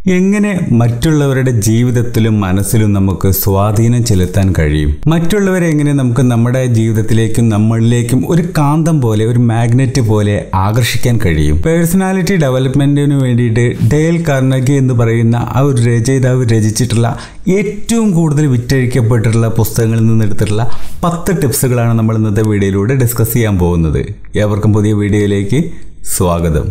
എങ്ങനെ മറ്റുള്ളവരുടെ ജീവിതത്തിലും മനസ്സിലും നമുക്ക് സ്വാധീനം ചെലുത്താൻ കഴിയും മറ്റുള്ളവരെ എങ്ങനെ നമുക്ക് നമ്മുടെ ജീവിതത്തിലേക്കും നമ്മളിലേക്കും ഒരു കാന്തം പോലെ ഒരു മാഗ്നറ്റ് പോലെ ആകർഷിക്കാൻ കഴിയും പേഴ്സണാലിറ്റി ഡെവലപ്മെന്റിന് വേണ്ടിയിട്ട് ഡെയിൽ കാർണഗി എന്ന് പറയുന്ന ആ ഒരു രചയിതാവ് രചിച്ചിട്ടുള്ള ഏറ്റവും കൂടുതൽ വിറ്റഴിക്കപ്പെട്ടിട്ടുള്ള പുസ്തകങ്ങളിൽ നിന്ന് എടുത്തിട്ടുള്ള പത്ത് ടിപ്സുകളാണ് നമ്മൾ ഇന്നത്തെ വീഡിയോയിലൂടെ ഡിസ്കസ് ചെയ്യാൻ പോകുന്നത് ഏവർക്കും പുതിയ വീഡിയോയിലേക്ക് സ്വാഗതം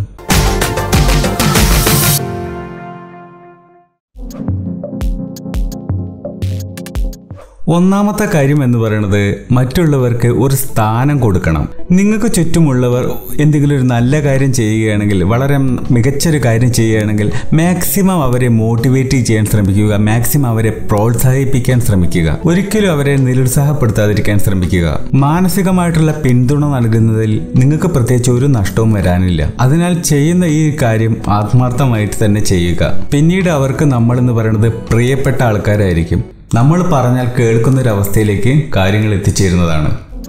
ഒന്നാമത്തെ കാര്യം എന്ന് പറയുന്നത് മറ്റുള്ളവർക്ക് ഒരു സ്ഥാനം കൊടുക്കണം നിങ്ങൾക്ക് ചുറ്റുമുള്ളവർ എന്തെങ്കിലും ഒരു നല്ല കാര്യം ചെയ്യുകയാണെങ്കിൽ വളരെ മികച്ചൊരു കാര്യം ചെയ്യുകയാണെങ്കിൽ മാക്സിമം അവരെ മോട്ടിവേറ്റ് ചെയ്യാൻ ശ്രമിക്കുക മാക്സിമം അവരെ പ്രോത്സാഹിപ്പിക്കാൻ ശ്രമിക്കുക ഒരിക്കലും അവരെ നിരുത്സാഹപ്പെടുത്താതിരിക്കാൻ ശ്രമിക്കുക മാനസികമായിട്ടുള്ള പിന്തുണ നൽകുന്നതിൽ നിങ്ങൾക്ക് പ്രത്യേകിച്ച് ഒരു നഷ്ടവും വരാനില്ല അതിനാൽ ചെയ്യുന്ന ഈ കാര്യം ആത്മാർത്ഥമായിട്ട് തന്നെ ചെയ്യുക പിന്നീട് അവർക്ക് നമ്മളെന്ന് പറയുന്നത് പ്രിയപ്പെട്ട ആൾക്കാരായിരിക്കും നമ്മൾ പറഞ്ഞാൽ കേൾക്കുന്ന ഒരു അവസ്ഥയിലേക്ക് കാര്യങ്ങൾ എത്തിച്ചേരുന്നതാണ്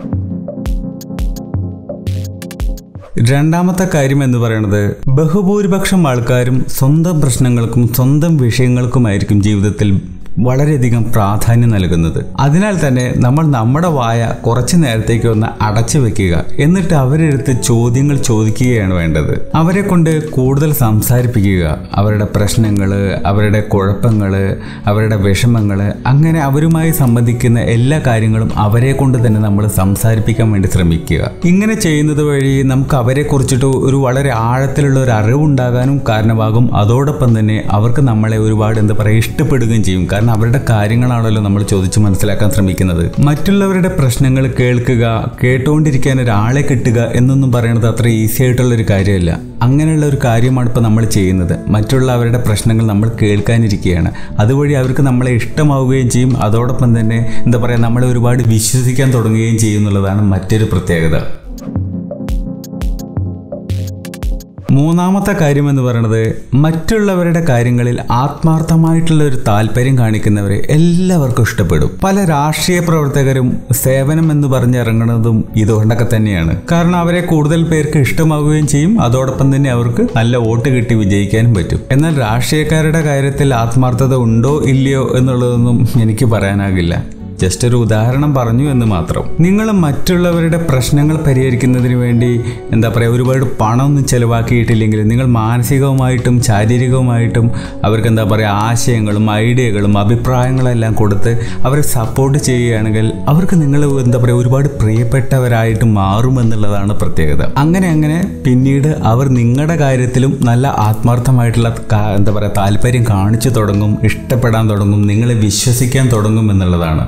രണ്ടാമത്തെ കാര്യം എന്ന് പറയുന്നത് ബഹുഭൂരിപക്ഷം ആൾക്കാരും സ്വന്തം പ്രശ്നങ്ങൾക്കും സ്വന്തം വിഷയങ്ങൾക്കുമായിരിക്കും ജീവിതത്തിൽ വളരെയധികം പ്രാധാന്യം നൽകുന്നത് അതിനാൽ തന്നെ നമ്മൾ നമ്മുടെ വായ കുറച്ചു നേരത്തേക്ക് ഒന്ന് അടച്ചു വെക്കുക എന്നിട്ട് അവരെടുത്ത് ചോദ്യങ്ങൾ ചോദിക്കുകയാണ് വേണ്ടത് അവരെ കൊണ്ട് കൂടുതൽ സംസാരിപ്പിക്കുക അവരുടെ പ്രശ്നങ്ങൾ അവരുടെ കുഴപ്പങ്ങൾ അവരുടെ വിഷമങ്ങൾ അങ്ങനെ അവരുമായി സംബന്ധിക്കുന്ന എല്ലാ കാര്യങ്ങളും അവരെ കൊണ്ട് തന്നെ നമ്മൾ സംസാരിപ്പിക്കാൻ വേണ്ടി ശ്രമിക്കുക ഇങ്ങനെ ചെയ്യുന്നത് വഴി നമുക്ക് അവരെ കുറിച്ചിട്ട് ഒരു വളരെ ആഴത്തിലുള്ള ഒരു അറിവുണ്ടാകാനും കാരണമാകും അതോടൊപ്പം തന്നെ അവർക്ക് നമ്മളെ ഒരുപാട് എന്താ പറയുക ഇഷ്ടപ്പെടുകയും ചെയ്യും കാരണം അവരുടെ കാര്യങ്ങളാണല്ലോ നമ്മൾ ചോദിച്ച് മനസ്സിലാക്കാൻ ശ്രമിക്കുന്നത് മറ്റുള്ളവരുടെ പ്രശ്നങ്ങൾ കേൾക്കുക കേട്ടുകൊണ്ടിരിക്കാൻ ഒരാളെ കിട്ടുക എന്നൊന്നും പറയുന്നത് അത്ര ഈസി ആയിട്ടുള്ള ഒരു കാര്യമല്ല അങ്ങനെയുള്ള ഒരു കാര്യമാണ് ഇപ്പോൾ നമ്മൾ ചെയ്യുന്നത് മറ്റുള്ള അവരുടെ പ്രശ്നങ്ങൾ നമ്മൾ കേൾക്കാനിരിക്കുകയാണ് അതുവഴി അവർക്ക് നമ്മളെ ഇഷ്ടമാവുകയും ചെയ്യും അതോടൊപ്പം തന്നെ എന്താ പറയുക നമ്മളെ ഒരുപാട് വിശ്വസിക്കാൻ തുടങ്ങുകയും ചെയ്യും എന്നുള്ളതാണ് മറ്റൊരു പ്രത്യേകത മൂന്നാമത്തെ കാര്യം എന്ന് പറയുന്നത് മറ്റുള്ളവരുടെ കാര്യങ്ങളിൽ ആത്മാർത്ഥമായിട്ടുള്ള ഒരു താല്പര്യം കാണിക്കുന്നവരെ എല്ലാവർക്കും ഇഷ്ടപ്പെടും പല രാഷ്ട്രീയ പ്രവർത്തകരും സേവനം എന്ന് പറഞ്ഞിറങ്ങുന്നതും ഇതുകൊണ്ടൊക്കെ തന്നെയാണ് കാരണം അവരെ കൂടുതൽ പേർക്ക് ഇഷ്ടമാവുകയും ചെയ്യും അതോടൊപ്പം തന്നെ അവർക്ക് നല്ല വോട്ട് കിട്ടി വിജയിക്കാനും പറ്റും എന്നാൽ രാഷ്ട്രീയക്കാരുടെ കാര്യത്തിൽ ആത്മാർത്ഥത ഉണ്ടോ ഇല്ലയോ എന്നുള്ളതൊന്നും എനിക്ക് പറയാനാകില്ല ജസ്റ്റ് ഒരു ഉദാഹരണം പറഞ്ഞു എന്ന് മാത്രം നിങ്ങൾ മറ്റുള്ളവരുടെ പ്രശ്നങ്ങൾ പരിഹരിക്കുന്നതിന് വേണ്ടി എന്താ പറയുക ഒരുപാട് പണമൊന്നും ചിലവാക്കിയിട്ടില്ലെങ്കിൽ നിങ്ങൾ മാനസികവുമായിട്ടും ശാരീരികവുമായിട്ടും അവർക്ക് എന്താ പറയുക ആശയങ്ങളും ഐഡിയകളും അഭിപ്രായങ്ങളെല്ലാം കൊടുത്ത് അവരെ സപ്പോർട്ട് ചെയ്യുകയാണെങ്കിൽ അവർക്ക് നിങ്ങൾ എന്താ പറയുക ഒരുപാട് പ്രിയപ്പെട്ടവരായിട്ട് മാറുമെന്നുള്ളതാണ് പ്രത്യേകത അങ്ങനെ അങ്ങനെ പിന്നീട് അവർ നിങ്ങളുടെ കാര്യത്തിലും നല്ല ആത്മാർത്ഥമായിട്ടുള്ള എന്താ പറയുക താല്പര്യം കാണിച്ചു തുടങ്ങും ഇഷ്ടപ്പെടാൻ തുടങ്ങും നിങ്ങളെ വിശ്വസിക്കാൻ തുടങ്ങും എന്നുള്ളതാണ്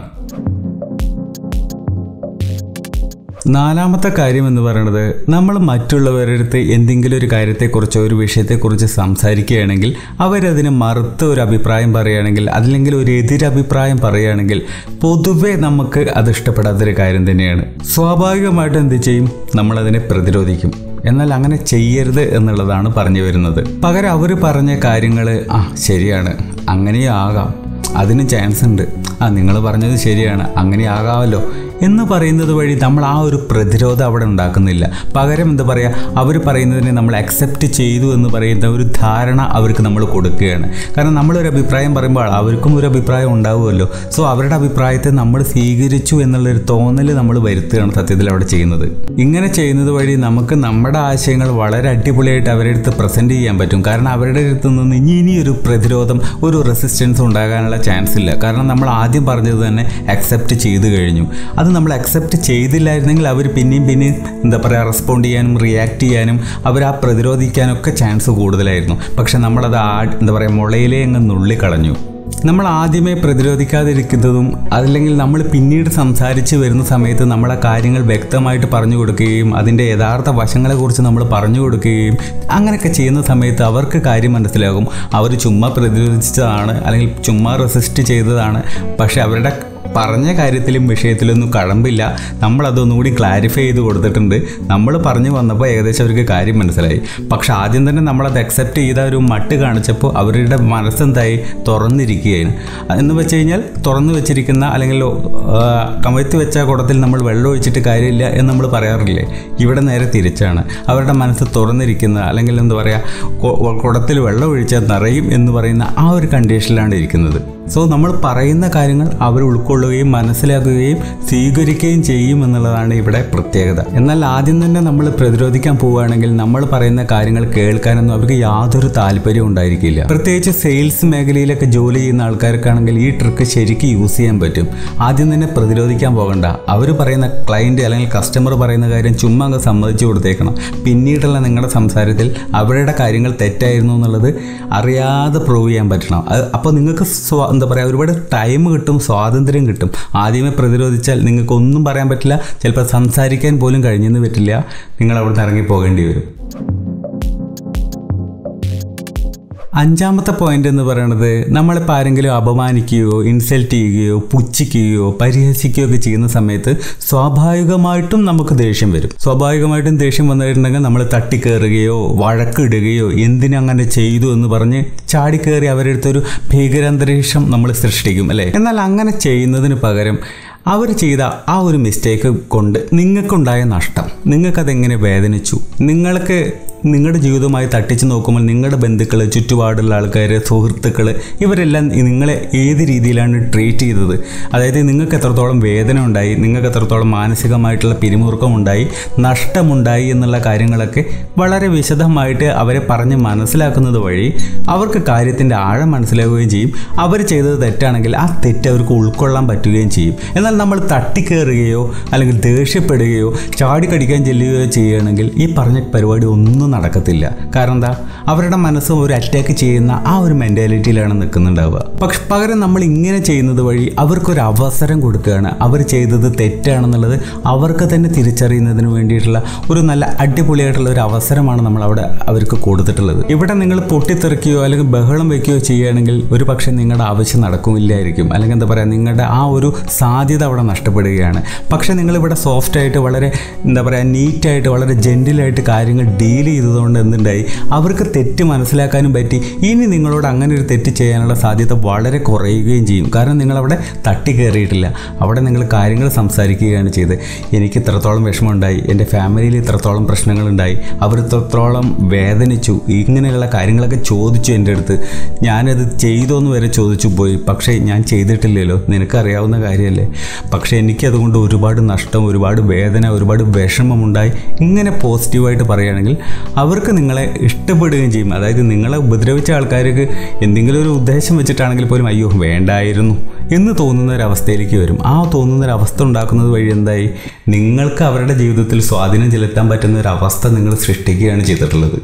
നാലാമത്തെ കാര്യം എന്ന് പറയുന്നത് നമ്മൾ മറ്റുള്ളവരുടെ അടുത്ത് എന്തെങ്കിലും ഒരു കാര്യത്തെക്കുറിച്ചോ ഒരു വിഷയത്തെക്കുറിച്ച് സംസാരിക്കുകയാണെങ്കിൽ അവരതിന് മറുത്ത ഒരു അഭിപ്രായം പറയുകയാണെങ്കിൽ അല്ലെങ്കിൽ ഒരു എതിരഭിപ്രായം പറയുകയാണെങ്കിൽ പൊതുവെ നമുക്ക് അത് ഇഷ്ടപ്പെടാത്തൊരു കാര്യം തന്നെയാണ് സ്വാഭാവികമായിട്ടും എന്ത് ചെയ്യും നമ്മളതിനെ പ്രതിരോധിക്കും എന്നാൽ അങ്ങനെ ചെയ്യരുത് എന്നുള്ളതാണ് പറഞ്ഞു വരുന്നത് പകരം അവർ പറഞ്ഞ കാര്യങ്ങൾ ആ ശരിയാണ് അങ്ങനെയും ആകാം അതിന് ചാൻസ് ഉണ്ട് ആ നിങ്ങൾ പറഞ്ഞത് ശരിയാണ് അങ്ങനെ ആകാമല്ലോ എന്ന് പറയുന്നത് വഴി നമ്മൾ ആ ഒരു പ്രതിരോധം അവിടെ ഉണ്ടാക്കുന്നില്ല പകരം എന്താ പറയുക അവർ പറയുന്നതിനെ നമ്മൾ അക്സെപ്റ്റ് ചെയ്തു എന്ന് പറയുന്ന ഒരു ധാരണ അവർക്ക് നമ്മൾ കൊടുക്കുകയാണ് കാരണം നമ്മളൊരു അഭിപ്രായം പറയുമ്പോൾ അവർക്കും ഒരു അഭിപ്രായം ഉണ്ടാവുമല്ലോ സോ അവരുടെ അഭിപ്രായത്തെ നമ്മൾ സ്വീകരിച്ചു എന്നുള്ളൊരു തോന്നൽ നമ്മൾ വരുത്തുകയാണ് സത്യത്തിൽ അവിടെ ചെയ്യുന്നത് ഇങ്ങനെ ചെയ്യുന്നത് വഴി നമുക്ക് നമ്മുടെ ആശയങ്ങൾ വളരെ അടിപൊളിയായിട്ട് അവരുടെ അടുത്ത് പ്രസൻറ്റ് ചെയ്യാൻ പറ്റും കാരണം അവരുടെ അടുത്ത് നിന്ന് ഇനി ഇനി ഒരു പ്രതിരോധം ഒരു റെസിസ്റ്റൻസ് ഉണ്ടാകാനുള്ള ചാൻസ് ഇല്ല കാരണം നമ്മൾ ആദ്യം പറഞ്ഞത് തന്നെ അക്സെപ്റ്റ് ചെയ്തു കഴിഞ്ഞു അത് നമ്മൾ അക്സെപ്റ്റ് ചെയ്തില്ലായിരുന്നെങ്കിൽ അവർ പിന്നെയും പിന്നെയും എന്താ പറയുക റെസ്പോണ്ട് ചെയ്യാനും റിയാക്ട് ചെയ്യാനും അവർ ആ പ്രതിരോധിക്കാനൊക്കെ ചാൻസ് കൂടുതലായിരുന്നു പക്ഷെ നമ്മളത് ആ എന്താ പറയുക മുളയിലേ അങ്ങ് നുള്ളിക്കളഞ്ഞു നമ്മൾ ആദ്യമേ പ്രതിരോധിക്കാതിരിക്കുന്നതും അതല്ലെങ്കിൽ നമ്മൾ പിന്നീട് സംസാരിച്ച് വരുന്ന സമയത്ത് നമ്മളെ കാര്യങ്ങൾ വ്യക്തമായിട്ട് പറഞ്ഞു കൊടുക്കുകയും അതിൻ്റെ യഥാർത്ഥ വശങ്ങളെക്കുറിച്ച് നമ്മൾ പറഞ്ഞു കൊടുക്കുകയും അങ്ങനെയൊക്കെ ചെയ്യുന്ന സമയത്ത് അവർക്ക് കാര്യം മനസ്സിലാകും അവർ ചുമ്മാ പ്രതിരോധിച്ചതാണ് അല്ലെങ്കിൽ ചുമ്മാ റെസിസ്റ്റ് ചെയ്തതാണ് പക്ഷേ അവരുടെ പറഞ്ഞ കാര്യത്തിലും വിഷയത്തിലൊന്നും കഴമ്പില്ല നമ്മളതൊന്നും കൂടി ക്ലാരിഫൈ ചെയ്ത് കൊടുത്തിട്ടുണ്ട് നമ്മൾ പറഞ്ഞു വന്നപ്പോൾ ഏകദേശം അവർക്ക് കാര്യം മനസ്സിലായി പക്ഷെ ആദ്യം തന്നെ നമ്മളത് അക്സെപ്റ്റ് ചെയ്ത ഒരു മട്ട് കാണിച്ചപ്പോൾ അവരുടെ മനസ്സെന്തായി തുറന്നിരിക്കുകയാണ് എന്ന് വെച്ച് കഴിഞ്ഞാൽ തുറന്നു വെച്ചിരിക്കുന്ന അല്ലെങ്കിൽ ആ, കമഴ്ത്തി വെച്ച കുടത്തിൽ നമ്മൾ വെള്ളം ഒഴിച്ചിട്ട് കാര്യമില്ല എന്ന് നമ്മൾ പറയാറില്ലേ ഇവിടെ നേരെ തിരിച്ചാണ് അവരുടെ മനസ്സ് തുറന്നിരിക്കുന്ന അല്ലെങ്കിൽ എന്താ പറയുക കുടത്തിൽ വെള്ളം ഒഴിച്ചാൽ നിറയും എന്ന് പറയുന്ന ആ ഒരു കണ്ടീഷനിലാണ് ഇരിക്കുന്നത് സോ നമ്മൾ പറയുന്ന കാര്യങ്ങൾ അവർ ഉൾക്കൊള്ളുകയും മനസ്സിലാക്കുകയും സ്വീകരിക്കുകയും ചെയ്യും എന്നുള്ളതാണ് ഇവിടെ പ്രത്യേകത എന്നാൽ ആദ്യം തന്നെ നമ്മൾ പ്രതിരോധിക്കാൻ പോവുകയാണെങ്കിൽ നമ്മൾ പറയുന്ന കാര്യങ്ങൾ കേൾക്കാനൊന്നും അവർക്ക് യാതൊരു താല്പര്യവും ഉണ്ടായിരിക്കില്ല പ്രത്യേകിച്ച് സെയിൽസ് മേഖലയിലൊക്കെ ജോലി ചെയ്യുന്ന ആൾക്കാർക്കാണെങ്കിൽ ഈ ട്രിക്ക് ശരിക്കും യൂസ് ചെയ്യാൻ പറ്റും ആദ്യം തന്നെ പ്രതിരോധിക്കാൻ പോകണ്ട അവർ പറയുന്ന ക്ലയൻറ്റ് അല്ലെങ്കിൽ കസ്റ്റമർ പറയുന്ന കാര്യം ചുമ്മാ അങ്ങ് സമ്മതിച്ചു കൊടുത്തേക്കണം പിന്നീടുള്ള നിങ്ങളുടെ സംസാരത്തിൽ അവരുടെ കാര്യങ്ങൾ തെറ്റായിരുന്നു എന്നുള്ളത് അറിയാതെ പ്രൂവ് ചെയ്യാൻ പറ്റണം അത് അപ്പോൾ നിങ്ങൾക്ക് സ്വാ എന്താ പറയുക ഒരുപാട് ടൈം കിട്ടും സ്വാതന്ത്ര്യം കിട്ടും ആദ്യമേ പ്രതിരോധിച്ചാൽ നിങ്ങൾക്ക് ഒന്നും പറയാൻ പറ്റില്ല ചിലപ്പോൾ സംസാരിക്കാൻ പോലും കഴിഞ്ഞെന്ന് പറ്റില്ല നിങ്ങൾ അവിടെ നിന്ന് ഇറങ്ങി പോകേണ്ടി വരും അഞ്ചാമത്തെ പോയിന്റ് എന്ന് പറയുന്നത് നമ്മളിപ്പോൾ ആരെങ്കിലും അപമാനിക്കുകയോ ഇൻസൾട്ട് ചെയ്യുകയോ പുച്ഛിക്കുകയോ പരിഹസിക്കുകയോ ഒക്കെ ചെയ്യുന്ന സമയത്ത് സ്വാഭാവികമായിട്ടും നമുക്ക് ദേഷ്യം വരും സ്വാഭാവികമായിട്ടും ദേഷ്യം വന്നിട്ടുണ്ടെങ്കിൽ നമ്മൾ തട്ടിക്കയറുകയോ വഴക്കിടുകയോ എന്തിനങ്ങനെ ചെയ്തു എന്ന് പറഞ്ഞ് ചാടിക്കയറി അവരുടെ അടുത്തൊരു ഭീകരാന്തരീക്ഷം നമ്മൾ സൃഷ്ടിക്കും അല്ലേ എന്നാൽ അങ്ങനെ ചെയ്യുന്നതിന് പകരം അവർ ചെയ്ത ആ ഒരു മിസ്റ്റേക്ക് കൊണ്ട് നിങ്ങൾക്കുണ്ടായ നഷ്ടം നിങ്ങൾക്കതെങ്ങനെ വേദനിച്ചു നിങ്ങൾക്ക് നിങ്ങളുടെ ജീവിതവുമായി തട്ടിച്ച് നോക്കുമ്പോൾ നിങ്ങളുടെ ബന്ധുക്കൾ ചുറ്റുപാടുള്ള ആൾക്കാർ സുഹൃത്തുക്കൾ ഇവരെല്ലാം നിങ്ങളെ ഏത് രീതിയിലാണ് ട്രീറ്റ് ചെയ്തത് അതായത് നിങ്ങൾക്ക് എത്രത്തോളം വേദന ഉണ്ടായി നിങ്ങൾക്ക് എത്രത്തോളം മാനസികമായിട്ടുള്ള പിരിമുറുക്കം ഉണ്ടായി നഷ്ടമുണ്ടായി എന്നുള്ള കാര്യങ്ങളൊക്കെ വളരെ വിശദമായിട്ട് അവരെ പറഞ്ഞ് മനസ്സിലാക്കുന്നത് വഴി അവർക്ക് കാര്യത്തിൻ്റെ ആഴം മനസ്സിലാവുകയും ചെയ്യും അവർ ചെയ്തത് തെറ്റാണെങ്കിൽ ആ തെറ്റ് അവർക്ക് ഉൾക്കൊള്ളാൻ പറ്റുകയും ചെയ്യും എന്നാൽ നമ്മൾ തട്ടിക്കയറുകയോ അല്ലെങ്കിൽ ദേഷ്യപ്പെടുകയോ ചാടിക്കടിക്കാൻ ചെല്ലുകയോ ചെയ്യുകയാണെങ്കിൽ ഈ പറഞ്ഞ പരിപാടി ഒന്നും നടക്കത്തില്ല കാരണം എന്താ അവരുടെ മനസ്സ് ഒരു അറ്റാക്ക് ചെയ്യുന്ന ആ ഒരു മെൻറ്റാലിറ്റിയിലാണ് നിൽക്കുന്നുണ്ടാവുക പക്ഷെ പകരം നമ്മൾ ഇങ്ങനെ ചെയ്യുന്നത് വഴി അവർക്കൊരു അവസരം കൊടുക്കുകയാണ് അവർ ചെയ്തത് തെറ്റാണെന്നുള്ളത് അവർക്ക് തന്നെ തിരിച്ചറിയുന്നതിന് വേണ്ടിയിട്ടുള്ള ഒരു നല്ല അടിപൊളിയായിട്ടുള്ള ഒരു അവസരമാണ് നമ്മൾ അവിടെ അവർക്ക് കൊടുത്തിട്ടുള്ളത് ഇവിടെ നിങ്ങൾ പൊട്ടിത്തെറിക്കുകയോ അല്ലെങ്കിൽ ബഹളം വയ്ക്കുകയോ ചെയ്യുകയാണെങ്കിൽ ഒരു പക്ഷേ നിങ്ങളുടെ ആവശ്യം നടക്കുമില്ലായിരിക്കും അല്ലെങ്കിൽ എന്താ പറയുക നിങ്ങളുടെ ആ ഒരു സാധ്യത അവിടെ നഷ്ടപ്പെടുകയാണ് പക്ഷേ നിങ്ങളിവിടെ സോഫ്റ്റ് ആയിട്ട് വളരെ എന്താ പറയുക നീറ്റായിട്ട് വളരെ ജെൻറ്റിലായിട്ട് കാര്യങ്ങൾ ഡീൽ ചെയ്തതുകൊണ്ട് എന്തുണ്ടായി അവർക്ക് തെറ്റ് മനസ്സിലാക്കാനും പറ്റി ഇനി നിങ്ങളോട് അങ്ങനെ ഒരു തെറ്റ് ചെയ്യാനുള്ള സാധ്യത വളരെ കുറയുകയും ചെയ്യും കാരണം നിങ്ങളവിടെ തട്ടിക്കയറിയിട്ടില്ല അവിടെ നിങ്ങൾ കാര്യങ്ങൾ സംസാരിക്കുകയാണ് ചെയ്ത് എനിക്ക് ഇത്രത്തോളം വിഷമമുണ്ടായി എൻ്റെ ഫാമിലിയിൽ ഇത്രത്തോളം പ്രശ്നങ്ങളുണ്ടായി അവർ ഇത്രത്തോളം വേദനിച്ചു ഇങ്ങനെയുള്ള കാര്യങ്ങളൊക്കെ ചോദിച്ചു എൻ്റെ അടുത്ത് ഞാനത് ചെയ്തോന്ന് വരെ ചോദിച്ചു പോയി പക്ഷേ ഞാൻ ചെയ്തിട്ടില്ലല്ലോ നിനക്കറിയാവുന്ന കാര്യമല്ലേ പക്ഷേ എനിക്കതുകൊണ്ട് ഒരുപാട് നഷ്ടം ഒരുപാട് വേദന ഒരുപാട് വിഷമമുണ്ടായി ഇങ്ങനെ പോസിറ്റീവായിട്ട് പറയുകയാണെങ്കിൽ അവർക്ക് നിങ്ങളെ ഇഷ്ടപ്പെടുകയും ചെയ്യും അതായത് നിങ്ങളെ ഉപദ്രവിച്ച ആൾക്കാർക്ക് എന്തെങ്കിലും ഒരു ഉദ്ദേശം വെച്ചിട്ടാണെങ്കിൽ പോലും അയ്യോ വേണ്ടായിരുന്നു എന്ന് തോന്നുന്ന ഒരു അവസ്ഥയിലേക്ക് വരും ആ തോന്നുന്ന ഒരു അവസ്ഥ ഉണ്ടാക്കുന്നത് വഴി എന്തായി നിങ്ങൾക്ക് അവരുടെ ജീവിതത്തിൽ സ്വാധീനം ചെലുത്താൻ പറ്റുന്ന ഒരു അവസ്ഥ നിങ്ങൾ സൃഷ്ടിക്കുകയാണ് ചെയ്തിട്ടുള്ളത്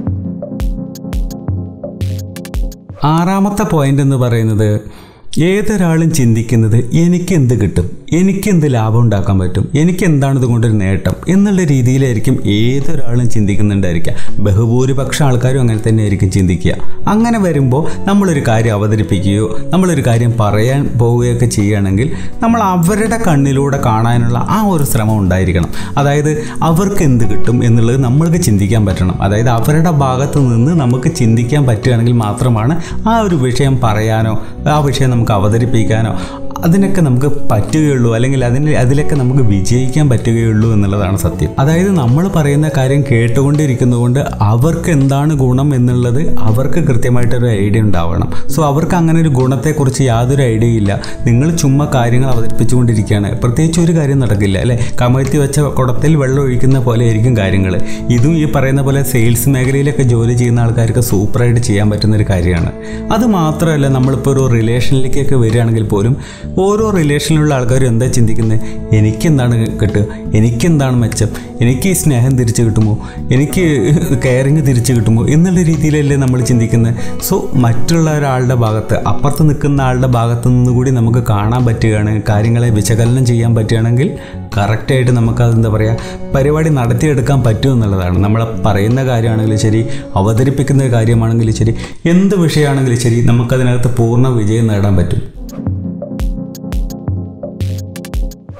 ആറാമത്തെ പോയിന്റ് എന്ന് പറയുന്നത് ഏതൊരാളും ചിന്തിക്കുന്നത് എനിക്ക് എന്ത് കിട്ടും എനിക്ക് എന്ത് ലാഭം ഉണ്ടാക്കാൻ പറ്റും എനിക്ക് എന്താണ് ഇതുകൊണ്ടൊരു നേട്ടം എന്നുള്ള രീതിയിലായിരിക്കും ഏതൊരാളും ചിന്തിക്കുന്നുണ്ടായിരിക്കുക ബഹുഭൂരിപക്ഷം ആൾക്കാരും അങ്ങനെ തന്നെ ആയിരിക്കും ചിന്തിക്കുക അങ്ങനെ വരുമ്പോൾ നമ്മളൊരു കാര്യം അവതരിപ്പിക്കുകയോ നമ്മളൊരു കാര്യം പറയാൻ പോവുകയൊക്കെ ചെയ്യുകയാണെങ്കിൽ നമ്മൾ അവരുടെ കണ്ണിലൂടെ കാണാനുള്ള ആ ഒരു ശ്രമം ഉണ്ടായിരിക്കണം അതായത് അവർക്ക് എന്ത് കിട്ടും എന്നുള്ളത് നമ്മൾക്ക് ചിന്തിക്കാൻ പറ്റണം അതായത് അവരുടെ ഭാഗത്ത് നിന്ന് നമുക്ക് ചിന്തിക്കാൻ പറ്റുകയാണെങ്കിൽ മാത്രമാണ് ആ ഒരു വിഷയം പറയാനോ ആ വിഷയം നമുക്ക് അവതരിപ്പിക്കാനോ അതിനൊക്കെ നമുക്ക് പറ്റുകയുള്ളൂ അല്ലെങ്കിൽ അതിന് അതിലൊക്കെ നമുക്ക് വിജയിക്കാൻ പറ്റുകയുള്ളൂ എന്നുള്ളതാണ് സത്യം അതായത് നമ്മൾ പറയുന്ന കാര്യം കേട്ടുകൊണ്ടിരിക്കുന്നതുകൊണ്ട് അവർക്ക് എന്താണ് ഗുണം എന്നുള്ളത് അവർക്ക് കൃത്യമായിട്ടൊരു ഐഡിയ ഉണ്ടാവണം സോ അവർക്ക് അങ്ങനെ ഒരു ഗുണത്തെക്കുറിച്ച് യാതൊരു ഐഡിയ ഇല്ല നിങ്ങൾ ചുമ്മാ കാര്യങ്ങൾ അവതരിപ്പിച്ചുകൊണ്ടിരിക്കുകയാണ് പ്രത്യേകിച്ച് ഒരു കാര്യം നടക്കില്ല അല്ലേ കമഴ്ത്തി വെച്ച കുടത്തിൽ വെള്ളം ഒഴിക്കുന്ന പോലെ ആയിരിക്കും കാര്യങ്ങൾ ഇതും ഈ പറയുന്ന പോലെ സെയിൽസ് മേഖലയിലൊക്കെ ജോലി ചെയ്യുന്ന ആൾക്കാർക്ക് സൂപ്പറായിട്ട് ചെയ്യാൻ പറ്റുന്ന ഒരു കാര്യമാണ് അത് മാത്രമല്ല നമ്മളിപ്പോൾ ഒരു റിലേഷനിലേക്കൊക്കെ വരികയാണെങ്കിൽ പോലും ഓരോ റിലേഷനിലുള്ള ആൾക്കാരും എന്താ ചിന്തിക്കുന്നത് എനിക്കെന്താണ് കിട്ടുക എനിക്കെന്താണ് മെച്ചം എനിക്ക് ഈ സ്നേഹം തിരിച്ചു കിട്ടുമോ എനിക്ക് കെയറിങ് തിരിച്ചു കിട്ടുമോ എന്നുള്ള രീതിയിലല്ലേ നമ്മൾ ചിന്തിക്കുന്നത് സോ മറ്റുള്ള ഒരാളുടെ ഭാഗത്ത് അപ്പുറത്ത് നിൽക്കുന്ന ആളുടെ ഭാഗത്ത് നിന്ന് കൂടി നമുക്ക് കാണാൻ പറ്റുകയാണ് കാര്യങ്ങളെ വിശകലനം ചെയ്യാൻ പറ്റുകയാണെങ്കിൽ കറക്റ്റായിട്ട് നമുക്കത് എന്താ പറയുക പരിപാടി നടത്തിയെടുക്കാൻ പറ്റും എന്നുള്ളതാണ് നമ്മൾ പറയുന്ന കാര്യമാണെങ്കിലും ശരി അവതരിപ്പിക്കുന്ന കാര്യമാണെങ്കിലും ശരി എന്ത് വിഷയമാണെങ്കിലും ശരി നമുക്കതിനകത്ത് പൂർണ്ണ വിജയം നേടാൻ പറ്റും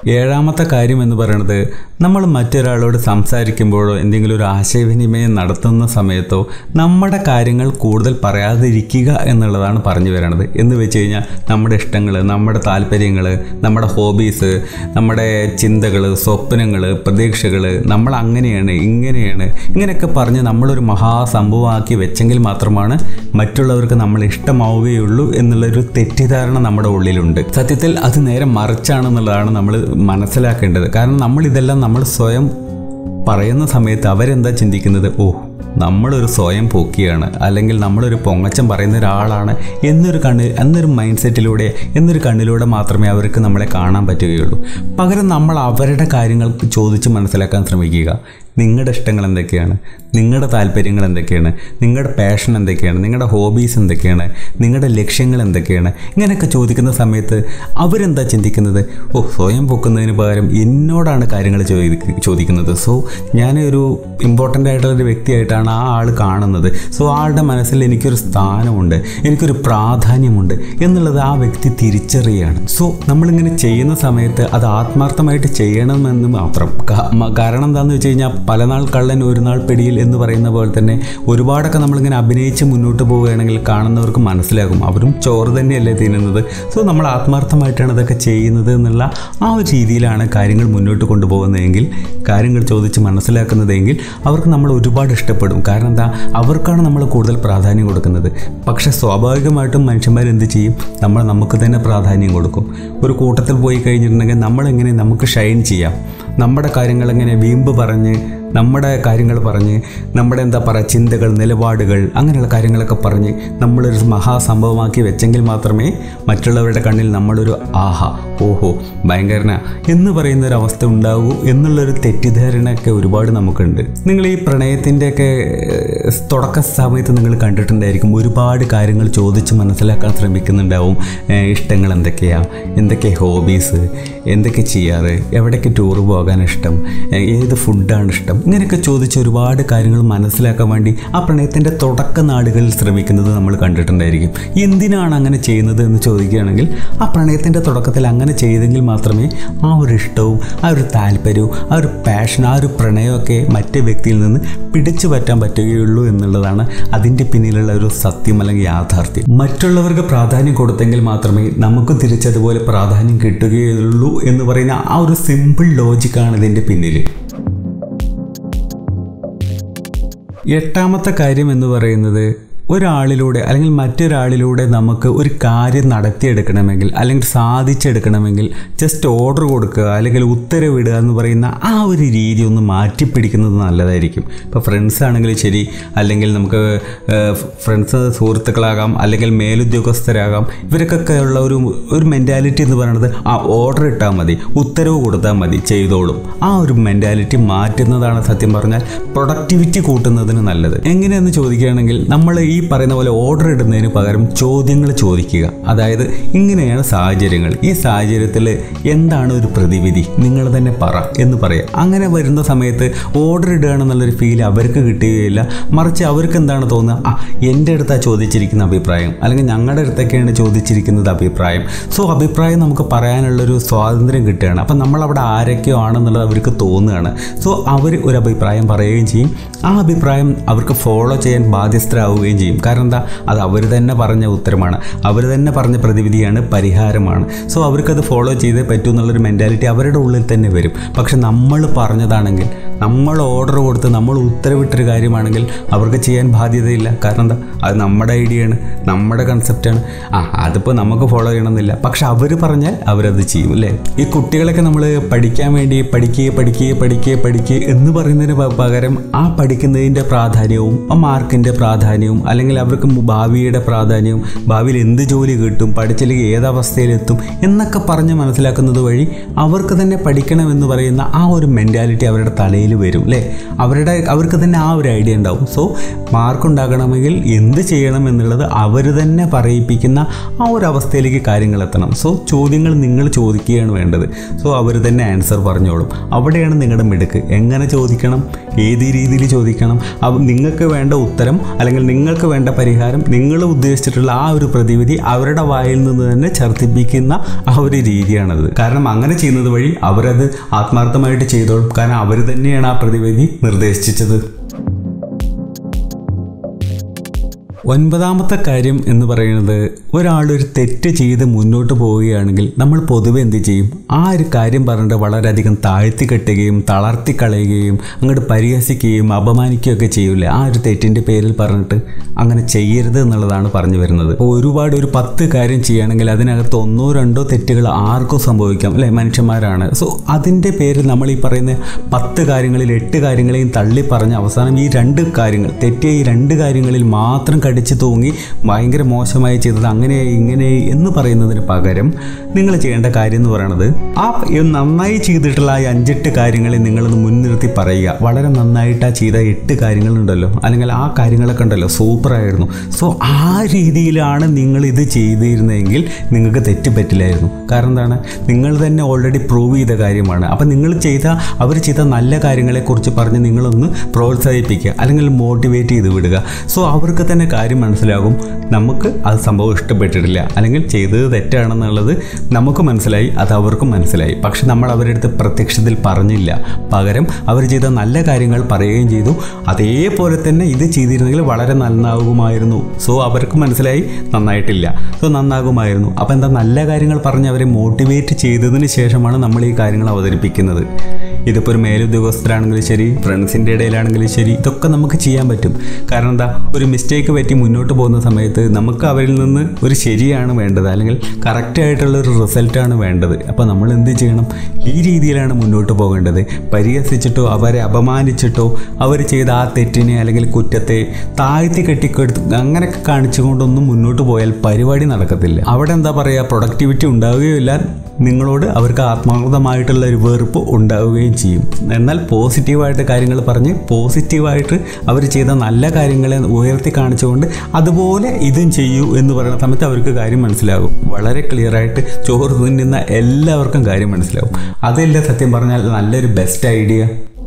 ഏഴാമത്തെ കാര്യം എന്ന് പറയുന്നത് നമ്മൾ മറ്റൊരാളോട് സംസാരിക്കുമ്പോഴോ എന്തെങ്കിലും ഒരു ആശയവിനിമയം നടത്തുന്ന സമയത്തോ നമ്മുടെ കാര്യങ്ങൾ കൂടുതൽ പറയാതിരിക്കുക എന്നുള്ളതാണ് പറഞ്ഞു വരണത് എന്ന് വെച്ച് കഴിഞ്ഞാൽ നമ്മുടെ ഇഷ്ടങ്ങൾ നമ്മുടെ താല്പര്യങ്ങൾ നമ്മുടെ ഹോബീസ് നമ്മുടെ ചിന്തകൾ സ്വപ്നങ്ങൾ പ്രതീക്ഷകൾ നമ്മൾ അങ്ങനെയാണ് ഇങ്ങനെയാണ് ഇങ്ങനെയൊക്കെ പറഞ്ഞ് നമ്മളൊരു മഹാസംഭവമാക്കി വെച്ചെങ്കിൽ മാത്രമാണ് മറ്റുള്ളവർക്ക് നമ്മൾ ഇഷ്ടമാവുകയുള്ളൂ എന്നുള്ളൊരു തെറ്റിദ്ധാരണ നമ്മുടെ ഉള്ളിലുണ്ട് സത്യത്തിൽ അത് നേരെ മറിച്ചാണെന്നുള്ളതാണ് നമ്മൾ മനസ്സിലാക്കേണ്ടത് കാരണം നമ്മൾ ഇതെല്ലാം നമ്മൾ സ്വയം പറയുന്ന സമയത്ത് അവരെന്താ ചിന്തിക്കുന്നത് ഓ നമ്മളൊരു സ്വയം പോക്കിയാണ് അല്ലെങ്കിൽ നമ്മളൊരു പൊങ്ങച്ചം പറയുന്ന ഒരാളാണ് എന്നൊരു കണ്ണ് എന്നൊരു മൈൻഡ് സെറ്റിലൂടെ എന്നൊരു കണ്ണിലൂടെ മാത്രമേ അവർക്ക് നമ്മളെ കാണാൻ പറ്റുകയുള്ളൂ പകരം നമ്മൾ അവരുടെ കാര്യങ്ങൾ ചോദിച്ച് മനസ്സിലാക്കാൻ ശ്രമിക്കുക നിങ്ങളുടെ ഇഷ്ടങ്ങൾ എന്തൊക്കെയാണ് നിങ്ങളുടെ താല്പര്യങ്ങൾ എന്തൊക്കെയാണ് നിങ്ങളുടെ പാഷൻ എന്തൊക്കെയാണ് നിങ്ങളുടെ ഹോബീസ് എന്തൊക്കെയാണ് നിങ്ങളുടെ ലക്ഷ്യങ്ങൾ എന്തൊക്കെയാണ് ഇങ്ങനെയൊക്കെ ചോദിക്കുന്ന സമയത്ത് അവരെന്താ ചിന്തിക്കുന്നത് ഓ സ്വയം പൊക്കുന്നതിന് പകരം എന്നോടാണ് കാര്യങ്ങൾ ചോദിക്ക ചോദിക്കുന്നത് സോ ഞാനൊരു ഇമ്പോർട്ടൻ്റ് ആയിട്ടുള്ളൊരു വ്യക്തിയായിട്ടാണ് ആ ആൾ കാണുന്നത് സോ ആളുടെ മനസ്സിൽ എനിക്കൊരു സ്ഥാനമുണ്ട് എനിക്കൊരു പ്രാധാന്യമുണ്ട് എന്നുള്ളത് ആ വ്യക്തി തിരിച്ചറിയുകയാണ് സോ നമ്മളിങ്ങനെ ചെയ്യുന്ന സമയത്ത് അത് ആത്മാർത്ഥമായിട്ട് ചെയ്യണമെന്ന് മാത്രം കാ- മ- കാരണം എന്താണെന്ന് വെച്ച് കഴിഞ്ഞാൽ പല നാൾ കള്ളൻ ഒരു നാൾ പിടിയിൽ എന്ന് പറയുന്ന പോലെ തന്നെ ഒരുപാടൊക്കെ നമ്മളിങ്ങനെ അഭിനയിച്ച് മുന്നോട്ട് പോവുകയാണെങ്കിൽ കാണുന്നവർക്ക് മനസ്സിലാകും അവരും ചോറ് തന്നെയല്ലേ തിന്നുന്നത് സോ നമ്മൾ ആത്മാർത്ഥമായിട്ടാണ് ഇതൊക്കെ ചെയ്യുന്നത് എന്നുള്ള ആ ഒരു രീതിയിലാണ് കാര്യങ്ങൾ മുന്നോട്ട് കൊണ്ടുപോകുന്നതെങ്കിൽ കാര്യങ്ങൾ ചോദിച്ച് മനസ്സിലാക്കുന്നതെങ്കിൽ അവർക്ക് നമ്മൾ ഒരുപാട് ഇഷ്ടപ്പെടും കാരണം എന്താ അവർക്കാണ് നമ്മൾ കൂടുതൽ പ്രാധാന്യം കൊടുക്കുന്നത് പക്ഷെ സ്വാഭാവികമായിട്ടും മനുഷ്യന്മാർ എന്ത് ചെയ്യും നമ്മൾ നമുക്ക് തന്നെ പ്രാധാന്യം കൊടുക്കും ഒരു കൂട്ടത്തിൽ പോയി കഴിഞ്ഞിട്ടുണ്ടെങ്കിൽ നമ്മളെങ്ങനെ നമുക്ക് ഷൈൻ ചെയ്യാം നമ്മുടെ കാര്യങ്ങൾ എങ്ങനെ വീമ്പ് പറഞ്ഞ് നമ്മുടെ കാര്യങ്ങൾ പറഞ്ഞ് നമ്മുടെ എന്താ പറയുക ചിന്തകൾ നിലപാടുകൾ അങ്ങനെയുള്ള കാര്യങ്ങളൊക്കെ പറഞ്ഞ് നമ്മളൊരു മഹാസംഭവമാക്കി വെച്ചെങ്കിൽ മാത്രമേ മറ്റുള്ളവരുടെ കണ്ണിൽ നമ്മളൊരു ആഹാ ഓഹോ ഭയങ്കരന എന്ന് പറയുന്ന ഒരു അവസ്ഥ ഉണ്ടാകൂ എന്നുള്ളൊരു തെറ്റിദ്ധാരണയൊക്കെ ഒരുപാട് നമുക്കുണ്ട് നിങ്ങൾ ഈ പ്രണയത്തിൻ്റെയൊക്കെ ഏഹ്, തുടക്ക സമയത്ത് നിങ്ങൾ കണ്ടിട്ടുണ്ടായിരിക്കും ഒരുപാട് കാര്യങ്ങൾ ചോദിച്ച് മനസ്സിലാക്കാൻ ശ്രമിക്കുന്നുണ്ടാവും ഏഹ്, ഇഷ്ടങ്ങൾ എന്തൊക്കെയാണ് എന്തൊക്കെ ഹോബീസ് എന്തൊക്കെ ചെയ്യാറ് എവിടേക്ക് ടൂർ പോകാൻ ഇഷ്ടം ഏഹ്, ഏത് ഫുഡാണ് ഇഷ്ടം ഇങ്ങനെയൊക്കെ ചോദിച്ച് ഒരുപാട് കാര്യങ്ങൾ മനസ്സിലാക്കാൻ വേണ്ടി ആ പ്രണയത്തിൻ്റെ തുടക്ക നാടുകളിൽ ശ്രമിക്കുന്നത് നമ്മൾ കണ്ടിട്ടുണ്ടായിരിക്കും എന്തിനാണ് അങ്ങനെ ചെയ്യുന്നത് എന്ന് ചോദിക്കുകയാണെങ്കിൽ ആ പ്രണയത്തിൻ്റെ തുടക്കത്തിൽ അങ്ങനെ ചെയ്തെങ്കിൽ മാത്രമേ ആ ഒരു ഇഷ്ടവും ആ ഒരു താല്പര്യവും ആ ഒരു പാഷൻ ആ ഒരു പ്രണയമൊക്കെ മറ്റേ വ്യക്തിയിൽ നിന്ന് പിടിച്ചു പറ്റാൻ പറ്റുകയുള്ളൂ എന്നുള്ളതാണ് അതിൻ്റെ പിന്നിലുള്ള ഒരു സത്യം അല്ലെങ്കിൽ യാഥാർത്ഥ്യം മറ്റുള്ളവർക്ക് പ്രാധാന്യം കൊടുത്തെങ്കിൽ മാത്രമേ നമുക്ക് തിരിച്ചതുപോലെ പ്രാധാന്യം കിട്ടുകയുള്ളൂ എന്ന് പറയുന്ന ആ ഒരു സിമ്പിൾ ലോജിക്കാണ് ഇതിൻ്റെ പിന്നിൽ എട്ടാമത്തെ കാര്യം എന്ന് പറയുന്നത് ഒരാളിലൂടെ അല്ലെങ്കിൽ മറ്റൊരാളിലൂടെ നമുക്ക് ഒരു കാര്യം നടത്തിയെടുക്കണമെങ്കിൽ അല്ലെങ്കിൽ സാധിച്ചെടുക്കണമെങ്കിൽ ജസ്റ്റ് ഓർഡർ കൊടുക്കുക അല്ലെങ്കിൽ ഉത്തരവിടുക എന്ന് പറയുന്ന ആ ഒരു രീതി ഒന്ന് മാറ്റിപ്പിടിക്കുന്നത് നല്ലതായിരിക്കും ഇപ്പോൾ ഫ്രണ്ട്സ് ആണെങ്കിലും ശരി അല്ലെങ്കിൽ നമുക്ക് ഫ്രണ്ട്സ് സുഹൃത്തുക്കളാകാം അല്ലെങ്കിൽ മേലുദ്യോഗസ്ഥരാകാം ഇവർക്കൊക്കെ ഉള്ള ഒരു ഒരു മെൻറ്റാലിറ്റി എന്ന് പറയുന്നത് ആ ഓർഡർ ഇട്ടാൽ മതി ഉത്തരവ് കൊടുത്താൽ മതി ചെയ്തോളും ആ ഒരു മെൻറ്റാലിറ്റി മാറ്റുന്നതാണ് സത്യം പറഞ്ഞാൽ പ്രൊഡക്ടിവിറ്റി കൂട്ടുന്നതിന് നല്ലത് എങ്ങനെയെന്ന് ചോദിക്കുകയാണെങ്കിൽ നമ്മൾ ഈ പറയുന്ന പോലെ ഓർഡർ ഇടുന്നതിന് പകരം ചോദ്യങ്ങൾ ചോദിക്കുക അതായത് ഇങ്ങനെയാണ് സാഹചര്യങ്ങൾ ഈ സാഹചര്യത്തിൽ എന്താണ് ഒരു പ്രതിവിധി നിങ്ങൾ തന്നെ പറ എന്ന് പറയാം അങ്ങനെ വരുന്ന സമയത്ത് ഓർഡർ ഇടുകയാണെന്നുള്ളൊരു ഫീൽ അവർക്ക് കിട്ടുകയില്ല മറിച്ച് അവർക്ക് എന്താണ് തോന്നുക ആ എൻ്റെ അടുത്താണ് ചോദിച്ചിരിക്കുന്ന അഭിപ്രായം അല്ലെങ്കിൽ ഞങ്ങളുടെ അടുത്തൊക്കെയാണ് ചോദിച്ചിരിക്കുന്നത് അഭിപ്രായം സോ അഭിപ്രായം നമുക്ക് പറയാനുള്ളൊരു സ്വാതന്ത്ര്യം കിട്ടുകയാണ് അപ്പം നമ്മളവിടെ ആരൊക്കെയോ ആണെന്നുള്ളത് അവർക്ക് തോന്നുകയാണ് സോ അവർ ഒരു അഭിപ്രായം പറയുകയും ചെയ്യും ആ അഭിപ്രായം അവർക്ക് ഫോളോ ചെയ്യാൻ ബാധ്യസ്ഥരാവുകയും ചെയ്യും കാരണം എന്താ അത് അവർ തന്നെ പറഞ്ഞ ഉത്തരമാണ് അവർ തന്നെ പറഞ്ഞ പ്രതിവിധിയാണ് പരിഹാരമാണ് സോ അവർക്കത് ഫോളോ ചെയ്തേ പറ്റൂ എന്നുള്ളൊരു മെൻറ്റാലിറ്റി അവരുടെ ഉള്ളിൽ തന്നെ വരും പക്ഷെ നമ്മൾ പറഞ്ഞതാണെങ്കിൽ നമ്മൾ ഓർഡർ കൊടുത്ത് നമ്മൾ ഉത്തരവിട്ടൊരു കാര്യമാണെങ്കിൽ അവർക്ക് ചെയ്യാൻ ബാധ്യതയില്ല കാരണം എന്താ അത് നമ്മുടെ ഐഡിയയാണ് നമ്മുടെ കൺസെപ്റ്റാണ് ആ അതിപ്പോൾ നമുക്ക് ഫോളോ ചെയ്യണമെന്നില്ല പക്ഷെ അവർ പറഞ്ഞാൽ അവരത് ചെയ്യും അല്ലേ ഈ കുട്ടികളൊക്കെ നമ്മൾ പഠിക്കാൻ വേണ്ടി പഠിക്കുക പഠിക്കുക പഠിക്കുക പഠിക്കുക എന്ന് പറയുന്നതിന് പ- പകരം ആ പഠിക്കുന്നതിൻ്റെ പ്രാധാന്യവും ആ മാർക്കിൻ്റെ പ്രാധാന്യവും അല്ലെങ്കിൽ അവർക്ക് മു- ഭാവിയുടെ പ്രാധാന്യവും ഭാവിയിൽ എന്ത് ജോലി കിട്ടും പഠിച്ചില്ലെങ്കിൽ ഏതവസ്ഥയിലെത്തും എന്നൊക്കെ പറഞ്ഞ് മനസ്സിലാക്കുന്നത് വഴി അവർക്ക് തന്നെ പഠിക്കണമെന്ന് പറയുന്ന ആ ഒരു മെൻറ്റാലിറ്റി അവരുടെ തലയിൽ വരും അല്ലേ അവരുടെ അവർക്ക് തന്നെ ആ ഒരു ഐഡിയ ഉണ്ടാവും സോ മാർക്ക് ഉണ്ടാക്കണമെങ്കിൽ എന്ത് ചെയ്യണം എന്നുള്ളത് അവർ തന്നെ പറയിപ്പിക്കുന്ന ആ ഒരു അവസ്ഥയിലേക്ക് കാര്യങ്ങൾ എത്തണം സോ ചോദ്യങ്ങൾ നിങ്ങൾ ചോദിക്കുകയാണ് വേണ്ടത് സോ അവർ തന്നെ ആൻസർ പറഞ്ഞോളും അവിടെയാണ് നിങ്ങളുടെ മിടുക്ക് എങ്ങനെ ചോദിക്കണം ഏത് രീതിയിൽ ചോദിക്കണം അപ്പം നിങ്ങൾക്ക് വേണ്ട ഉത്തരം അല്ലെങ്കിൽ നിങ്ങൾക്ക് വേണ്ട പരിഹാരം നിങ്ങൾ ഉദ്ദേശിച്ചിട്ടുള്ള ആ ഒരു പ്രതിവിധി അവരുടെ വായിൽ നിന്ന് തന്നെ ഛർദ്ദിപ്പിക്കുന്ന ആ ഒരു രീതിയാണത് കാരണം അങ്ങനെ ചെയ്യുന്നത് വഴി അവരത് ആത്മാർത്ഥമായിട്ട് ചെയ്തോളും കാരണം അവർ തന്നെയാണ് ആ പ്രതിവിധി നിർദ്ദേശിച്ചത് ഒൻപതാമത്തെ കാര്യം എന്ന് പറയുന്നത് ഒരാൾ ഒരു തെറ്റ് ചെയ്ത് മുന്നോട്ട് പോവുകയാണെങ്കിൽ നമ്മൾ പൊതുവെ എന്ത് ചെയ്യും ആ ഒരു കാര്യം പറഞ്ഞിട്ട് വളരെയധികം താഴ്ത്തി കെട്ടുകയും തളർത്തി കളയുകയും അങ്ങോട്ട് പരിഹസിക്കുകയും അപമാനിക്കുകയൊക്കെ ചെയ്യൂലേ ആ ഒരു തെറ്റിൻ്റെ പേരിൽ പറഞ്ഞിട്ട് അങ്ങനെ ചെയ്യരുത് എന്നുള്ളതാണ് പറഞ്ഞു വരുന്നത് അപ്പോൾ ഒരുപാട് ഒരു പത്ത് കാര്യം ചെയ്യുകയാണെങ്കിൽ അതിനകത്ത് ഒന്നോ രണ്ടോ തെറ്റുകൾ ആർക്കും സംഭവിക്കാം അല്ലെ മനുഷ്യന്മാരാണ് സോ അതിൻ്റെ പേരിൽ നമ്മൾ ഈ പറയുന്ന പത്ത് കാര്യങ്ങളിൽ എട്ട് കാര്യങ്ങളെയും തള്ളി പറഞ്ഞ് അവസാനം ഈ രണ്ട് കാര്യങ്ങൾ തെറ്റിയ ഈ രണ്ട് കാര്യങ്ങളിൽ മാത്രം കടിച്ചു തൂങ്ങി ഭയങ്കര മോശമായി ചെയ്തത് അങ്ങനെ ഇങ്ങനെ എന്ന് പറയുന്നതിന് പകരം നിങ്ങൾ ചെയ്യേണ്ട കാര്യം എന്ന് പറയുന്നത് ആ നന്നായി ചെയ്തിട്ടുള്ള ആ അഞ്ചെട്ട് കാര്യങ്ങളെ നിങ്ങളൊന്ന് മുൻനിർത്തി പറയുക വളരെ നന്നായിട്ട് ആ ചെയ്ത എട്ട് കാര്യങ്ങളുണ്ടല്ലോ അല്ലെങ്കിൽ ആ കാര്യങ്ങളൊക്കെ ഉണ്ടല്ലോ സൂപ്പറായിരുന്നു സോ ആ രീതിയിലാണ് നിങ്ങൾ ഇത് ചെയ്തിരുന്നതെങ്കിൽ നിങ്ങൾക്ക് തെറ്റ് പറ്റില്ലായിരുന്നു കാരണം എന്താണ് നിങ്ങൾ തന്നെ ഓൾറെഡി പ്രൂവ് ചെയ്ത കാര്യമാണ് അപ്പം നിങ്ങൾ ചെയ്ത അവർ ചെയ്ത നല്ല കാര്യങ്ങളെക്കുറിച്ച് പറഞ്ഞ് നിങ്ങളൊന്ന് പ്രോത്സാഹിപ്പിക്കുക അല്ലെങ്കിൽ മോട്ടിവേറ്റ് ചെയ്ത് വിടുക സോ അവർക്ക് തന്നെ കാര്യം മനസ്സിലാകും നമുക്ക് അത് സംഭവം ഇഷ്ടപ്പെട്ടിട്ടില്ല അല്ലെങ്കിൽ ചെയ്തത് തെറ്റാണെന്നുള്ളത് നമുക്ക് മനസ്സിലായി അത് അവർക്കും മനസ്സിലായി പക്ഷെ നമ്മൾ അവരുടെ അടുത്ത് പ്രത്യക്ഷത്തിൽ പറഞ്ഞില്ല പകരം അവർ ചെയ്ത നല്ല കാര്യങ്ങൾ പറയുകയും ചെയ്തു അതേപോലെ തന്നെ ഇത് ചെയ്തിരുന്നെങ്കിൽ വളരെ നന്നാകുമായിരുന്നു സോ അവർക്ക് മനസ്സിലായി നന്നായിട്ടില്ല സോ നന്നാകുമായിരുന്നു അപ്പോൾ എന്താ നല്ല കാര്യങ്ങൾ പറഞ്ഞ് അവരെ മോട്ടിവേറ്റ് ചെയ്തതിന് ശേഷമാണ് നമ്മൾ ഈ കാര്യങ്ങൾ അവതരിപ്പിക്കുന്നത് ഇതിപ്പോൾ ഒരു മേലുദ്യോഗസ്ഥരാണെങ്കിലും ശരി ഫ്രണ്ട്സിൻ്റെ ഇടയിലാണെങ്കിലും ശരി ഇതൊക്കെ നമുക്ക് ചെയ്യാൻ പറ്റും കാരണം എന്താ ഒരു മിസ്റ്റേക്ക് പറ്റി മുന്നോട്ട് പോകുന്ന സമയത്ത് നമുക്ക് അവരിൽ നിന്ന് ഒരു ശരിയാണ് വേണ്ടത് അല്ലെങ്കിൽ കറക്റ്റ് ആയിട്ടുള്ള ഒരു റിസൾട്ടാണ് വേണ്ടത് അപ്പോൾ നമ്മൾ എന്ത് ചെയ്യണം ഈ രീതിയിലാണ് മുന്നോട്ട് പോകേണ്ടത് പരിഹസിച്ചിട്ടോ അവരെ അപമാനിച്ചിട്ടോ അവർ ചെയ്ത ആ തെറ്റിനെ അല്ലെങ്കിൽ കുറ്റത്തെ താഴ്ത്തി കെട്ടിക്കെടുത്ത് അങ്ങനെയൊക്കെ കാണിച്ചുകൊണ്ടൊന്നും മുന്നോട്ട് പോയാൽ പരിപാടി നടക്കത്തില്ല അവിടെ എന്താ പറയുക പ്രൊഡക്ടിവിറ്റി ഉണ്ടാവുകയില്ല നിങ്ങളോട് അവർക്ക് ആത്മാർത്ഥമായിട്ടുള്ള ഒരു വെറുപ്പ് ഉണ്ടാവുകയും ചെയ്യും എന്നാൽ പോസിറ്റീവായിട്ട് കാര്യങ്ങൾ പറഞ്ഞ് പോസിറ്റീവായിട്ട് അവർ ചെയ്ത നല്ല കാര്യങ്ങളെ ഉയർത്തി കാണിച്ചുകൊണ്ട് അതുപോലെ ഇതും ചെയ്യൂ എന്ന് പറയുന്ന സമയത്ത് അവർക്ക് കാര്യം മനസ്സിലാകും വളരെ ക്ലിയർ ആയിട്ട് ചോറ് തിന്നുന്ന എല്ലാവർക്കും കാര്യം മനസ്സിലാവും അതല്ലേ സത്യം പറഞ്ഞാൽ നല്ലൊരു ബെസ്റ്റ് ഐഡിയ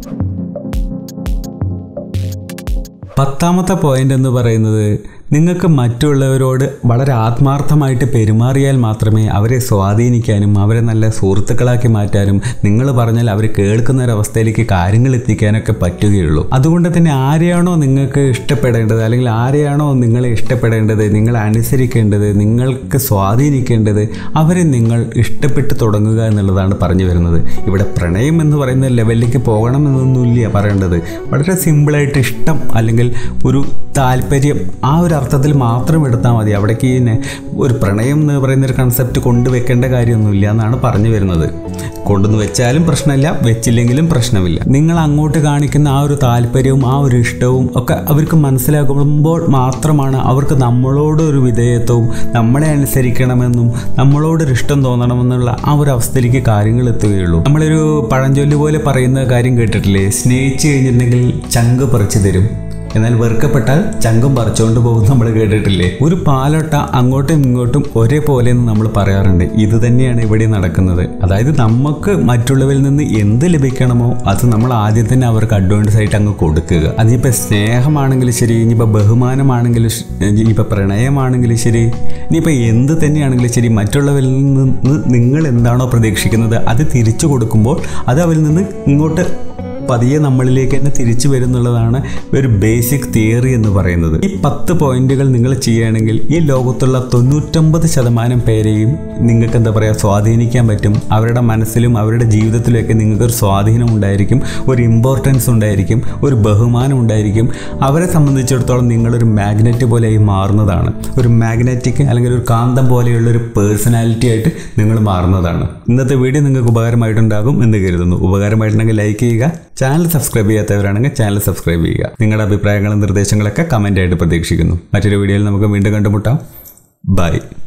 പത്താമത്തെ പോയിന്റ് എന്ന് പറയുന്നത് നിങ്ങൾക്ക് മറ്റുള്ളവരോട് വളരെ ആത്മാർത്ഥമായിട്ട് പെരുമാറിയാൽ മാത്രമേ അവരെ സ്വാധീനിക്കാനും അവരെ നല്ല സുഹൃത്തുക്കളാക്കി മാറ്റാനും നിങ്ങൾ പറഞ്ഞാൽ അവർ കേൾക്കുന്ന ഒരവസ്ഥയിലേക്ക് കാര്യങ്ങൾ എത്തിക്കാനൊക്കെ പറ്റുകയുള്ളൂ അതുകൊണ്ട് തന്നെ ആരെയാണോ നിങ്ങൾക്ക് ഇഷ്ടപ്പെടേണ്ടത് അല്ലെങ്കിൽ ആരെയാണോ നിങ്ങളെ ഇഷ്ടപ്പെടേണ്ടത് നിങ്ങൾ അനുസരിക്കേണ്ടത് നിങ്ങൾക്ക് സ്വാധീനിക്കേണ്ടത് അവരെ നിങ്ങൾ ഇഷ്ടപ്പെട്ട് തുടങ്ങുക എന്നുള്ളതാണ് പറഞ്ഞു വരുന്നത് ഇവിടെ പ്രണയം എന്ന് പറയുന്ന ലെവലിലേക്ക് പോകണമെന്നൊന്നുമില്ല പറയേണ്ടത് വളരെ സിമ്പിളായിട്ട് ഇഷ്ടം അല്ലെങ്കിൽ ഒരു താല്പര്യം ആ ഒരു അർത്ഥത്തിൽ മാത്രം എടുത്താൽ മതി അവിടേക്ക് ഈ നെ- ഒരു പ്രണയം എന്ന് പറയുന്ന ഒരു കൺസെപ്റ്റ് കൊണ്ടുവെക്കേണ്ട കാര്യമൊന്നുമില്ല എന്നാണ് പറഞ്ഞു വരുന്നത് കൊണ്ടുവന്ന് വെച്ചാലും പ്രശ്നമില്ല വെച്ചില്ലെങ്കിലും പ്രശ്നമില്ല നിങ്ങൾ അങ്ങോട്ട് കാണിക്കുന്ന ആ ഒരു താല്പര്യവും ആ ഒരു ഇഷ്ടവും ഒക്കെ അവർക്ക് മനസ്സിലാക്കുമ്പോൾ മാത്രമാണ് അവർക്ക് നമ്മളോട് ഒരു വിധേയത്വവും നമ്മളെ അനുസരിക്കണമെന്നും നമ്മളോടൊരു ഇഷ്ടം തോന്നണമെന്നുള്ള ആ ഒരു അവസ്ഥയിലേക്ക് കാര്യങ്ങൾ എത്തുകയുള്ളൂ നമ്മളൊരു പഴഞ്ചൊല്ല് പോലെ പറയുന്ന കാര്യം കേട്ടിട്ടില്ലേ സ്നേഹിച്ചു കഴിഞ്ഞിട്ടുണ്ടെങ്കിൽ ചങ്ക് പറിച്ചു തരും എന്നാൽ വെറുക്കപ്പെട്ടാൽ ചങ്കും പറിച്ചുകൊണ്ട് പോകും നമ്മൾ കേട്ടിട്ടില്ലേ ഒരു പാലൊട്ട അങ്ങോട്ടും ഇങ്ങോട്ടും ഒരേപോലെ എന്ന് നമ്മൾ പറയാറുണ്ട് ഇത് തന്നെയാണ് ഇവിടെ നടക്കുന്നത് അതായത് നമുക്ക് മറ്റുള്ളവരിൽ നിന്ന് എന്ത് ലഭിക്കണമോ അത് നമ്മൾ ആദ്യം തന്നെ അവർക്ക് അഡ്വാൻസ് ആയിട്ട് അങ്ങ് കൊടുക്കുക അതിപ്പോൾ സ്നേഹമാണെങ്കിലും ശരി ഇനിയിപ്പോൾ ബഹുമാനമാണെങ്കിലും ശ- ഇനിയിപ്പോൾ പ്രണയമാണെങ്കിലും ശരി ഇനിയിപ്പോൾ എന്ത് തന്നെയാണെങ്കിലും ശരി മറ്റുള്ളവരിൽ നിന്ന് നിങ്ങൾ എന്താണോ പ്രതീക്ഷിക്കുന്നത് അത് തിരിച്ചു കൊടുക്കുമ്പോൾ അത് അവരിൽ നിന്ന് ഇങ്ങോട്ട് പതിയെ നമ്മളിലേക്ക് തന്നെ തിരിച്ചു വരുന്നുള്ളതാണ് ഒരു ബേസിക് തിയറി എന്ന് പറയുന്നത് ഈ പത്ത് പോയിന്റുകൾ നിങ്ങൾ ചെയ്യുകയാണെങ്കിൽ ഈ ലോകത്തുള്ള തൊണ്ണൂറ്റൊമ്പത് ശതമാനം പേരെയും നിങ്ങൾക്ക് എന്താ പറയുക സ്വാധീനിക്കാൻ പറ്റും അവരുടെ മനസ്സിലും അവരുടെ ജീവിതത്തിലൊക്കെ നിങ്ങൾക്ക് ഒരു സ്വാധീനം ഉണ്ടായിരിക്കും ഒരു ഇമ്പോർട്ടൻസ് ഉണ്ടായിരിക്കും ഒരു ബഹുമാനം ഉണ്ടായിരിക്കും അവരെ സംബന്ധിച്ചിടത്തോളം നിങ്ങളൊരു മാഗ്നറ്റ് പോലെയായി മാറുന്നതാണ് ഒരു മാഗ്നറ്റിക് അല്ലെങ്കിൽ ഒരു കാന്തം പോലെയുള്ള ഒരു പേഴ്സണാലിറ്റി ആയിട്ട് നിങ്ങൾ മാറുന്നതാണ് ഇന്നത്തെ വീഡിയോ നിങ്ങൾക്ക് ഉപകാരമായിട്ടുണ്ടാകും എന്ന് കരുതുന്നു ഉപകാരമായിട്ടുണ്ടെങ്കിൽ ലൈക്ക് ചെയ്യുക ചാനൽ സബ്സ്ക്രൈബ് ചെയ്യാത്തവരാണെങ്കിൽ ചാനൽ സബ്സ്ക്രൈബ് ചെയ്യുക നിങ്ങളുടെ അഭിപ്രായങ്ങളും നിർദ്ദേശങ്ങളൊക്കെ കമൻ്റ് ആയിട്ട് പ്രതീക്ഷിക്കുന്നു മറ്റൊരു വീഡിയോയിൽ നമുക്ക് വീണ്ടും കണ്ടുമുട്ടാം ബൈ